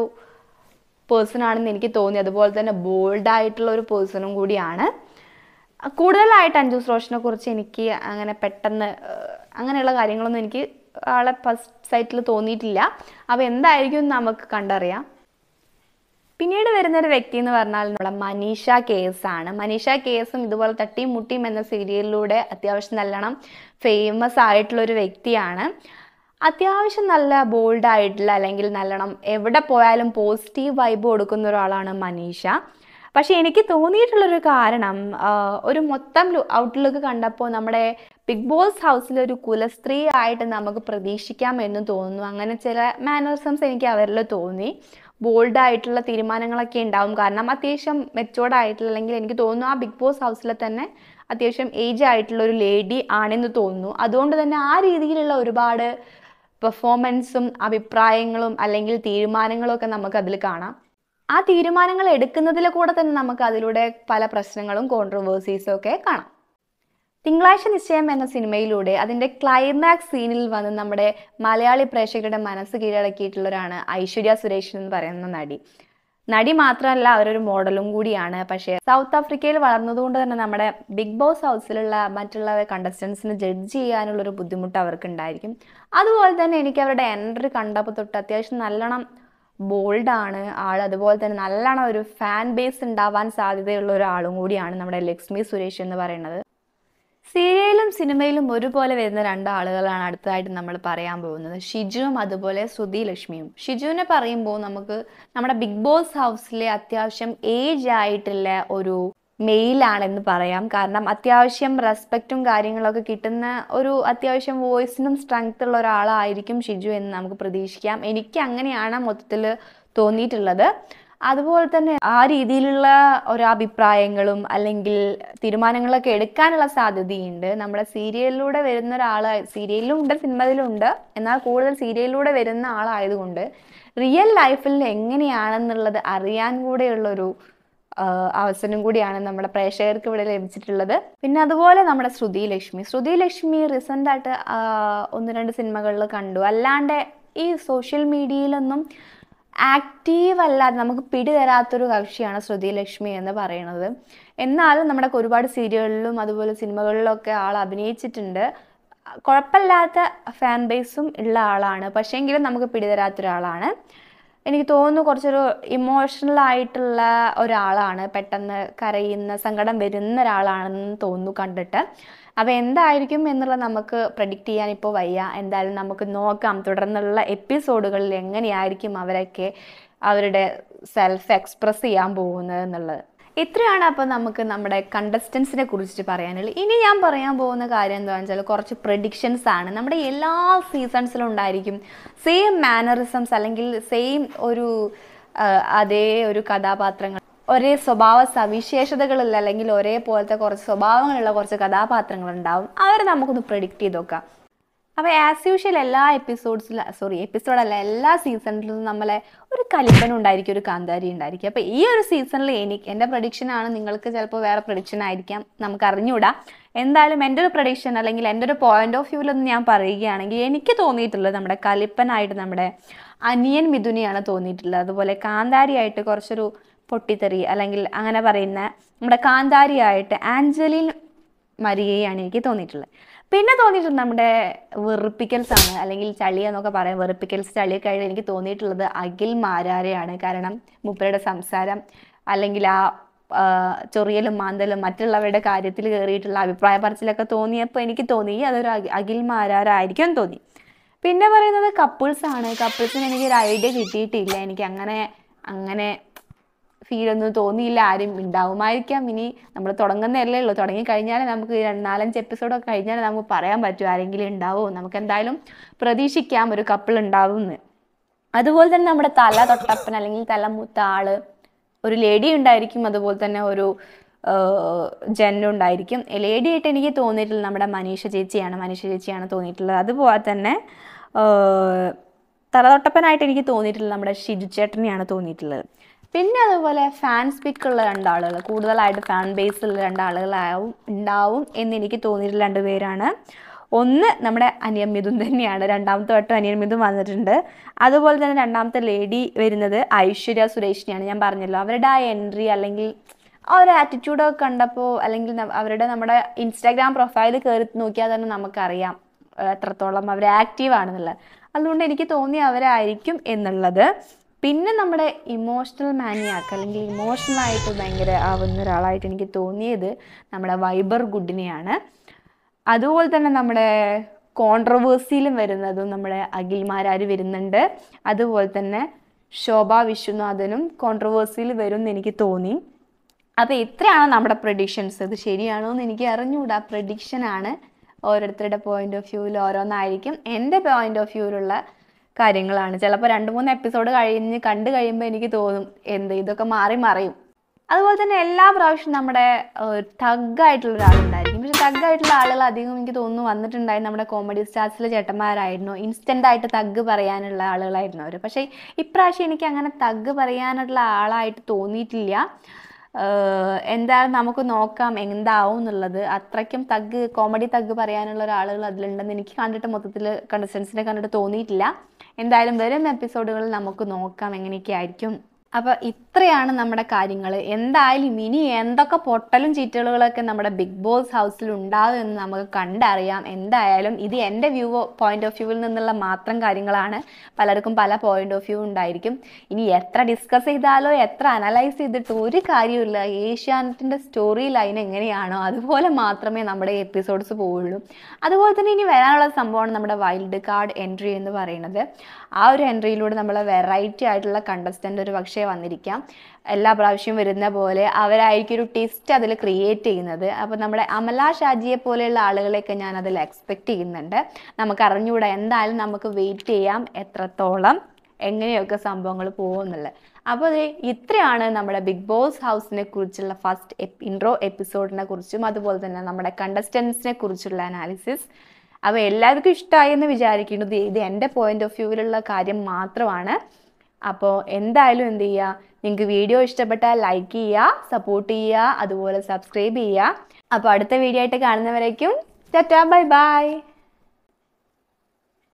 പേഴ്സൺ ആണെന്ന് എനിക്ക് തോന്നി അതുപോലെ തന്നെ ബോൾഡ് ആയിട്ടുള്ള ഒരു പേഴ്സണും കൂടിയാണ് കൂടുതലായിട്ട് അഞ്ജൂസ് റോഷനെ കുറിച്ച് എനിക്ക് അങ്ങനെ പെട്ടെന്ന് ഏഹ്, അങ്ങനെയുള്ള കാര്യങ്ങളൊന്നും എനിക്ക് ആളെ ഫസ്റ്റ് സൈറ്റിൽ തോന്നിയിട്ടില്ല അപ്പോൾ എന്തായിരിക്കും നമുക്ക് കണ്ടറിയാം പിന്നീട് വരുന്ന ഒരു വ്യക്തി എന്ന് പറഞ്ഞാൽ നമ്മുടെ മനീഷ കേസാണ് മനീഷ കേസും ഇതുപോലെ തട്ടിയും മുട്ടിയും എന്ന സീരിയലിലൂടെ അത്യാവശ്യം നല്ലോണം ഫേമസ് ആയിട്ടുള്ള ഒരു വ്യക്തിയാണ് അത്യാവശ്യം നല്ല ബോൾഡ് ആയിട്ടുള്ള അല്ലെങ്കിൽ നല്ലോണം എവിടെ പോയാലും പോസിറ്റീവ് വൈബ് കൊടുക്കുന്ന ഒരാളാണ് മനീഷ പക്ഷെ എനിക്ക് തോന്നിയിട്ടുള്ളൊരു കാരണം ആ, ഒരു മൊത്തം ഔട്ട്ലുക്ക് കണ്ടപ്പോൾ നമ്മുടെ ബിഗ് ബോസ് ഹൗസിൽ ഒരു കുലസ്ത്രീ ആയിട്ട് നമുക്ക് പ്രതീക്ഷിക്കാം എന്ന് തോന്നുന്നു അങ്ങനെ ചില മാനറിസംസ് എനിക്ക് അവരിൽ തോന്നി ബോൾഡ് ആയിട്ടുള്ള തീരുമാനങ്ങളൊക്കെ ഉണ്ടാവും കാരണം അത്യാവശ്യം മെച്ചോർഡ് ആയിട്ടുള്ള അല്ലെങ്കിൽ എനിക്ക് തോന്നുന്നു ആ ബിഗ് ബോസ് ഹൗസിൽ തന്നെ അത്യാവശ്യം ഏജ് ആയിട്ടുള്ള ഒരു ലേഡി ആണെന്ന് തോന്നുന്നു അതുകൊണ്ട് തന്നെ ആ രീതിയിലുള്ള ഒരുപാട് പെർഫോമൻസും അഭിപ്രായങ്ങളും അല്ലെങ്കിൽ തീരുമാനങ്ങളും ഒക്കെ നമുക്ക് അതിൽ കാണാം ആ തീരുമാനങ്ങൾ എടുക്കുന്നതിൽ കൂടെ തന്നെ നമുക്ക് അതിലൂടെ പല പ്രശ്നങ്ങളും കോൺട്രവേഴ്സീസും ഒക്കെ കാണാം തിങ്കളാഴ്ച നിശ്ചയം എന്ന സിനിമയിലൂടെ അതിൻ്റെ ക്ലൈമാക്സ് സീനിൽ വന്ന് നമ്മുടെ മലയാളി പ്രേക്ഷകരുടെ മനസ്സ് കീഴടക്കിയിട്ടുള്ളവരാണ് ഐശ്വര്യ സുരേഷ് എന്ന് പറയുന്ന നടി നടി മാത്രമല്ല അവരൊരു മോഡലും കൂടിയാണ് പക്ഷേ സൗത്ത് ആഫ്രിക്കയിൽ വളർന്നതുകൊണ്ട് തന്നെ നമ്മുടെ ബിഗ് ബോസ് ഹൗസിലുള്ള മറ്റുള്ള കണ്ടസ്റ്റൻസിന് ജഡ്ജ് ചെയ്യാനുള്ളൊരു ബുദ്ധിമുട്ട് അവർക്ക് ഉണ്ടായിരിക്കും അതുപോലെ തന്നെ എനിക്ക് അവരുടെ എൻട്രി കണ്ടപ്പോൾ തൊട്ട് അത്യാവശ്യം നല്ലോണം ബോൾഡാണ് ആൾ അതുപോലെ തന്നെ നല്ലോണം ഒരു ഫാൻ ബേസ് ഉണ്ടാവാൻ സാധ്യതയുള്ള ഒരാളും കൂടിയാണ് നമ്മുടെ ലക്ഷ്മി സുരേഷ് എന്ന് പറയുന്നത് സീരിയലും സിനിമയിലും ഒരുപോലെ വരുന്ന രണ്ട് ആളുകളാണ് അടുത്തതായിട്ട് നമ്മൾ പറയാൻ പോകുന്നത് ഷിജുവും അതുപോലെ ശ്രുതി ലക്ഷ്മിയും ഷിജുവിനെ പറയുമ്പോൾ നമുക്ക് നമ്മുടെ ബിഗ് ബോസ് ഹൗസിലെ അത്യാവശ്യം ഏജ് ആയിട്ടുള്ള ഒരു മെയിലാണെന്ന് പറയാം കാരണം അത്യാവശ്യം റെസ്പെക്റ്റും കാര്യങ്ങളൊക്കെ കിട്ടുന്ന ഒരു അത്യാവശ്യം വോയിസിനും സ്ട്രെങ്ത് ഉള്ള ഒരാളായിരിക്കും ഷിജു എന്ന് നമുക്ക് പ്രതീക്ഷിക്കാം എനിക്ക് അങ്ങനെയാണ് മൊത്തത്തിൽ തോന്നിയിട്ടുള്ളത് അതുപോലെ തന്നെ ആ രീതിയിലുള്ള ഓരോ അഭിപ്രായങ്ങളും അല്ലെങ്കിൽ തീരുമാനങ്ങളൊക്കെ എടുക്കാനുള്ള സാധ്യതയുണ്ട് നമ്മുടെ സീരിയലിലൂടെ വരുന്ന ഒരാൾ സീരിയലിലും ഉണ്ട് സിനിമയിലും ഉണ്ട് എന്നാൽ കൂടുതൽ സീരിയലിലൂടെ വരുന്ന ആളായതുകൊണ്ട് റിയൽ ലൈഫിൽ എങ്ങനെയാണെന്നുള്ളത് അറിയാൻ കൂടെയുള്ളൊരു ആ, അവസരം കൂടിയാണ് നമ്മുടെ പ്രേക്ഷകർക്ക് ഇവിടെ ലഭിച്ചിട്ടുള്ളത് പിന്നെ അതുപോലെ നമ്മുടെ ശ്രുതി ലക്ഷ്മി ശ്രുതി ലക്ഷ്മി റീസെൻ്റ് ആയിട്ട് ആ, ഒന്ന് രണ്ട് സിനിമകളിൽ കണ്ടു അല്ലാണ്ട് ഈ സോഷ്യൽ മീഡിയയിലൊന്നും ആക്റ്റീവ് അല്ലാതെ നമുക്ക് പിടി തരാത്തൊരു കക്ഷിയാണ് ശ്രുതി ലക്ഷ്മി എന്ന് പറയുന്നത് എന്നാലും നമ്മുടെ ഒരുപാട് സീരിയലിലും അതുപോലെ സിനിമകളിലൊക്കെ ആൾ അഭിനയിച്ചിട്ടുണ്ട് കുഴപ്പമില്ലാത്ത ഫാൻ ബേസും ഉള്ള ആളാണ് പക്ഷേങ്കിലും നമുക്ക് പിടിതരാത്ത ഒരാളാണ് എനിക്ക് തോന്നുന്നു കുറച്ചൊരു ഇമോഷണൽ ആയിട്ടുള്ള ഒരാളാണ് പെട്ടെന്ന് കരയുന്ന സങ്കടം വരുന്ന ഒരാളാണെന്ന് തോന്നുന്നു കണ്ടിട്ട് അപ്പോൾ എന്തായിരിക്കും എന്നുള്ളത് നമുക്ക് പ്രഡിക്റ്റ് ചെയ്യാൻ ഇപ്പോൾ വയ്യ എന്തായാലും നമുക്ക് നോക്കാം തുടർന്നുള്ള എപ്പിസോഡുകളിൽ എങ്ങനെയായിരിക്കും അവരൊക്കെ അവരുടെ സെൽഫ് എക്സ്പ്രസ് ചെയ്യാൻ പോകുന്നത് എന്നുള്ളത് ഇത്രയാണ് അപ്പോൾ നമുക്ക് നമ്മുടെ കണ്ടസ്റ്റൻസിനെ കുറിച്ചിട്ട് പറയാനുള്ളത് ഇനി ഞാൻ പറയാൻ പോകുന്ന കാര്യം എന്താണെന്ന് വെച്ചാൽ കുറച്ച് പ്രഡിക്ഷൻസ് ആണ് നമ്മുടെ എല്ലാ സീസൺസിലും ഉണ്ടായിരിക്കും സെയിം മാനറിസംസ് അല്ലെങ്കിൽ സെയിം ഒരു ആ, അതേ ഒരു കഥാപാത്രങ്ങൾ ഒരേ സ്വഭാവ സവിശേഷതകളുള്ള അല്ലെങ്കിൽ ഒരേപോലത്തെ കുറച്ച് സ്വഭാവങ്ങളുള്ള കുറച്ച് കഥാപാത്രങ്ങൾ ഉണ്ടാവും അവരെ നമുക്കൊന്ന് പ്രഡിക്റ്റ് ചെയ്ത് നോക്കാം അപ്പോൾ ആസ് യൂഷ്വൽ എല്ലാ എപ്പിസോഡ്സിൽ സോറി എപ്പിസോഡല്ല എല്ലാ സീസണിലും നമ്മളെ ഒരു കലിപ്പൻ ഉണ്ടായിരിക്കും ഒരു കാന്താരി ഉണ്ടായിരിക്കും അപ്പോൾ ഈ ഒരു സീസണിൽ എനിക്ക് എൻ്റെ പ്രഡിക്ഷൻ ആണ് നിങ്ങൾക്ക് ചിലപ്പോൾ വേറെ പ്രഡിക്ഷൻ ആയിരിക്കാം നമുക്ക് അറിഞ്ഞുകൂടാ എന്തായാലും എൻ്റെ ഒരു പ്രഡിക്ഷൻ അല്ലെങ്കിൽ എൻ്റെ ഒരു പോയിന്റ് ഓഫ് വ്യൂവിലൊന്ന് ഞാൻ പറയുകയാണെങ്കിൽ എനിക്ക് തോന്നിയിട്ടുള്ളത് നമ്മുടെ കലിപ്പനായിട്ട് നമ്മുടെ അനിയൻ മിഥുനെയാണ് തോന്നിയിട്ടുള്ളത് അതുപോലെ കാന്താരിയായിട്ട് കുറച്ചൊരു പൊട്ടിത്തെറി അല്ലെങ്കിൽ അങ്ങനെ പറയുന്ന നമ്മുടെ കാന്താരിയായിട്ട് ആഞ്ചലിൻ മരിയയാണ് എനിക്ക് തോന്നിയിട്ടുള്ളത് പിന്നെ തോന്നിയിട്ടുള്ളത് നമ്മുടെ വെറുപ്പിക്കൽസ് ആണ് അല്ലെങ്കിൽ ചളി എന്നൊക്കെ പറയാം വെറുപ്പിക്കൽസ് ചളിയൊക്കെ ആയിട്ട് എനിക്ക് തോന്നിയിട്ടുള്ളത് അഖിൽ മാരാരെയാണ് കാരണം മൂപ്പരുടെ സംസാരം അല്ലെങ്കിൽ ആ ആ, ചൊറിയലും മാന്തലും മറ്റുള്ളവരുടെ കാര്യത്തിൽ കയറിയിട്ടുള്ള അഭിപ്രായ പറച്ചിലൊക്കെ തോന്നിയപ്പോൾ എനിക്ക് തോന്നി അതൊരു അഖി- അഖിൽ മാരാരായിരിക്കും എന്ന് തോന്നി പിന്നെ പറയുന്നത് കപ്പിൾസ് ആണ് കപ്പിൾസിന് എനിക്ക് ഒരു ഐഡിയ കിട്ടിയിട്ടില്ല എനിക്ക് അങ്ങനെ അങ്ങനെ ഫീൽ ഒന്നും തോന്നിയില്ല ആരും ഉണ്ടാവുമായിരിക്കാം ഇനി നമ്മൾ തുടങ്ങുന്നതല്ലേ ഉള്ളൂ തുടങ്ങി കഴിഞ്ഞാൽ നമുക്ക് രണ്ട് നാലഞ്ച് എപ്പിസോഡൊക്കെ കഴിഞ്ഞാൽ നമുക്ക് പറയാൻ പറ്റും ആരെങ്കിലും ഉണ്ടാവും നമുക്ക് എന്തായാലും പ്രതീക്ഷിക്കാം ഒരു കപ്പിൾ ഉണ്ടാവും എന്ന് അതുപോലെ തന്നെ നമ്മുടെ തല തൊട്ടപ്പൻ അല്ലെങ്കിൽ തല മൂത്ത ആള് ഒരു ലേഡി ഉണ്ടായിരിക്കും അതുപോലെ തന്നെ ഒരു ജെന്നും ഉണ്ടായിരിക്കും ലേഡി ആയിട്ട് എനിക്ക് തോന്നിയിട്ടുള്ളത് നമ്മുടെ മനീഷ ചേച്ചിയാണ് മനീഷ ചേച്ചിയാണ് തോന്നിയിട്ടുള്ളത് അതുപോലെ തന്നെ ആഹ്, തലതൊട്ടപ്പനായിട്ട് എനിക്ക് തോന്നിയിട്ടുള്ളത് നമ്മുടെ ഷിജു ചേട്ടനെയാണ് തോന്നിയിട്ടുള്ളത് പിന്നെ അതുപോലെ ഫാൻ സ്പിക്കുള്ള രണ്ടാളുകൾ കൂടുതലായിട്ട് ഫാൻ ബേസുള്ള രണ്ടാളുകളാവും ഉണ്ടാവും എന്ന് എനിക്ക് തോന്നിയിട്ടുള്ള രണ്ട് പേരാണ് ഒന്ന് നമ്മുടെ അനിയൻ മിഥുൻ തന്നെയാണ് രണ്ടാമത്തെ വട്ടം അനിയൻ മിഥുൻ വന്നിട്ടുണ്ട് അതുപോലെ തന്നെ രണ്ടാമത്തെ ലേഡി വരുന്നത് ഐശ്വര്യ സുരേഷിനെയാണ് ഞാൻ പറഞ്ഞല്ലോ അവരുടെ ആ എൻട്രി അല്ലെങ്കിൽ ആ ഒരു ആറ്റിറ്റ്യൂഡൊക്കെ കണ്ടപ്പോൾ അല്ലെങ്കിൽ ന- അവരുടെ നമ്മുടെ ഇൻസ്റ്റാഗ്രാം പ്രൊഫൈൽ കയറി നോക്കിയാൽ തന്നെ നമുക്കറിയാം ഏഹ് എത്രത്തോളം അവർ ആക്റ്റീവ് ആണെന്നുള്ളത് അതുകൊണ്ട് എനിക്ക് തോന്നി അവരായിരിക്കും എന്നുള്ളത് പിന്നെ നമ്മുടെ ഇമോഷണൽ മാനിയാക്ക് അല്ലെങ്കിൽ ഇമോഷണൽ ആയിട്ട് ഭയങ്കര ആവുന്ന ഒരാളായിട്ട് എനിക്ക് തോന്നിയത് നമ്മുടെ വൈബർ ഗുഡിനെയാണ് അതുപോലെ തന്നെ നമ്മുടെ കോൺട്രവേഴ്സിയിലും വരുന്നതും നമ്മുടെ അഖിൽമാരാര് വരുന്നുണ്ട് അതുപോലെ തന്നെ ശോഭ വിശ്വനാഥനും കോൺട്രവേഴ്സിയിൽ വരും എന്ന് എനിക്ക് തോന്നി അപ്പോൾ ഇത്രയാണ് നമ്മുടെ പ്രഡിക്ഷൻസ് ഇത് ശരിയാണോ എന്ന് എനിക്ക് അറിഞ്ഞുകൂടാ പ്രഡിക്ഷൻ ആണ് ഓരോരുത്തരുടെ പോയിന്റ് ഓഫ് വ്യൂവിൽ ഓരോന്നായിരിക്കും എൻ്റെ പോയിന്റ് ഓഫ് വ്യൂവിലുള്ള കാര്യങ്ങളാണ് ചിലപ്പോൾ രണ്ട് മൂന്ന് എപ്പിസോഡ് കഴിഞ്ഞ് കണ്ടു കഴിയുമ്പോൾ എനിക്ക് തോന്നും എന്ത് ഇതൊക്കെ മാറി മറിയും അതുപോലെ തന്നെ എല്ലാ പ്രാവശ്യവും നമ്മുടെ തഗ്ഗായിട്ടുള്ള ഒരാളുണ്ടായിരിക്കും പക്ഷെ തഗ്ഗായിട്ടുള്ള ആളുകൾ അധികം എനിക്ക് തോന്നുന്നു വന്നിട്ടുണ്ടായി നമ്മുടെ കോമഡി സ്റ്റാർസിലെ ചേട്ടന്മാരായിരുന്നു ഇൻസ്റ്റൻ്റ് ആയിട്ട് തഗ് പറയാനുള്ള ആളുകളായിരുന്നു അവർ പക്ഷേ ഇപ്രാവശ്യം എനിക്ക് അങ്ങനെ തഗ് പറയാനുള്ള ആളായിട്ട് തോന്നിയിട്ടില്ല ഏഹ് എന്തായാലും നമുക്ക് നോക്കാം എന്താവും എന്നുള്ളത് അത്രയ്ക്കും തഗ് കോമഡി തഗ് പറയാനുള്ള ഒരാളുകൾ അതിലുണ്ടെന്ന് എനിക്ക് കണ്ടിട്ട് മൊത്തത്തിൽ കണ്ടസ്റ്റൻസിനെ കണ്ടിട്ട് തോന്നിയിട്ടില്ല എന്തായാലും വരുന്ന എപ്പിസോഡുകളിൽ നമുക്ക് നോക്കാം എങ്ങനെയൊക്കെ ആയിരിക്കും അപ്പോൾ ഇത്രയാണ് നമ്മുടെ കാര്യങ്ങൾ എന്തായാലും ഇനി എന്തൊക്കെ പൊട്ടലും ചീറ്റലുകളൊക്കെ നമ്മുടെ ബിഗ് ബോസ് ഹൗസിൽ ഉണ്ടാകും എന്ന് നമുക്ക് കണ്ടറിയാം എന്തായാലും ഇത് എൻ്റെ വ്യൂ പോയിന്റ് ഓഫ് വ്യൂവിൽ നിന്നുള്ള മാത്രം കാര്യങ്ങളാണ് പലർക്കും പല പോയിന്റ് ഓഫ് വ്യൂ ഉണ്ടായിരിക്കും ഇനി എത്ര ഡിസ്കസ് ചെയ്താലോ എത്ര അനലൈസ് ചെയ്തിട്ട് ഒരു കാര്യമില്ല ഏഷ്യാനെറ്റിൻ്റെ സ്റ്റോറി ലൈൻ എങ്ങനെയാണോ അതുപോലെ മാത്രമേ നമ്മുടെ എപ്പിസോഡ്സ് പോവുള്ളൂ അതുപോലെ തന്നെ ഇനി വരാനുള്ള സംഭവമാണ് നമ്മുടെ വൈൽഡ് കാർഡ് എൻട്രി എന്ന് പറയുന്നത് ആ ഒരു എൻട്രിയിലൂടെ നമ്മൾ വെറൈറ്റി ആയിട്ടുള്ള കണ്ടസ്റ്റൻ്റ് ഒരു പക്ഷേ വന്നിരിക്കാം എല്ലാ പ്രാവശ്യവും വരുന്ന പോലെ അവരായിരിക്കും ഒരു ടെസ്റ്റ് അതിൽ ക്രിയേറ്റ് ചെയ്യുന്നത് അപ്പോൾ നമ്മുടെ അമല ഷാജിയെ പോലെയുള്ള ആളുകളെയൊക്കെ ഞാൻ അതിൽ എക്സ്പെക്റ്റ് ചെയ്യുന്നുണ്ട് നമുക്ക് അറിഞ്ഞുകൂടാ എന്തായാലും നമുക്ക് വെയിറ്റ് ചെയ്യാം എത്രത്തോളം എങ്ങനെയൊക്കെ സംഭവങ്ങൾ പോകുന്നുള്ളത് അപ്പോൾ ദേ ഇത്രയാണ് നമ്മുടെ ബിഗ് ബോസ് ഹൗസിനെ കുറിച്ചുള്ള ഫസ്റ്റ് ഇൻട്രോ എപ്പിസോഡിനെ കുറിച്ചും അതുപോലെ തന്നെ നമ്മുടെ കണ്ടസ്റ്റൻസിനെ കുറിച്ചുള്ള അനാലിസിസ് അപ്പോൾ എല്ലാവർക്കും ഇഷ്ടമായി എന്ന് വിചാരിക്കുന്നു ഇത് ഇത് എൻ്റെ പോയിന്റ് ഓഫ് വ്യൂവിലുള്ള കാര്യം മാത്രമാണ് അപ്പോൾ എന്തായാലും എന്ത് ചെയ്യുക നിങ്ങൾക്ക് വീഡിയോ ഇഷ്ടപ്പെട്ടാൽ ലൈക്ക് ചെയ്യുക സപ്പോർട്ട് ചെയ്യുക അതുപോലെ സബ്സ്ക്രൈബ് ചെയ്യുക അപ്പോൾ അടുത്ത വീഡിയോ ആയിട്ട് കാണുന്നവരേക്കും ടാറ്റാ ബൈ ബൈ